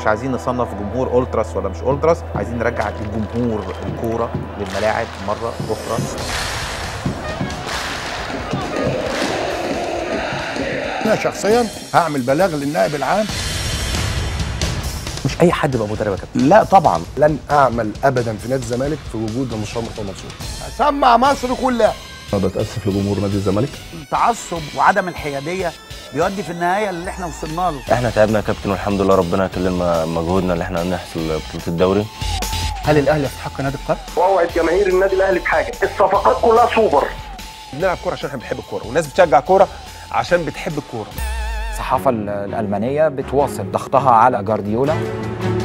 مش عايزين نصنف جمهور التراس ولا مش التراس عايزين نرجع الجمهور الكوره للملاعب مره اخرى انا شخصيا هعمل بلاغ للنائب العام مش اي حد يبقى مدرب يا كابتن لا طبعا لن اعمل ابدا في نادي الزمالك في وجود المستشار مرتضى منصور سمع مصر كلها انا بتاسف لجمهور نادي الزمالك التعصب وعدم الحياديه بيودي في النهايه اللي احنا وصلنا له احنا تعبنا يا كابتن والحمد لله ربنا كلنا مجهودنا اللي احنا نحصل بطوله الدوري هل الاهلي يستحق نادي القرن؟ واوعد جماهير النادي الاهلي بحاجه الصفقات كلها سوبر بنلعب كوره عشان احنا بنحب الكوره والناس بتشجع كوره عشان بتحب الكوره الصحافة الألمانية بتواصل ضغطها على جارديولا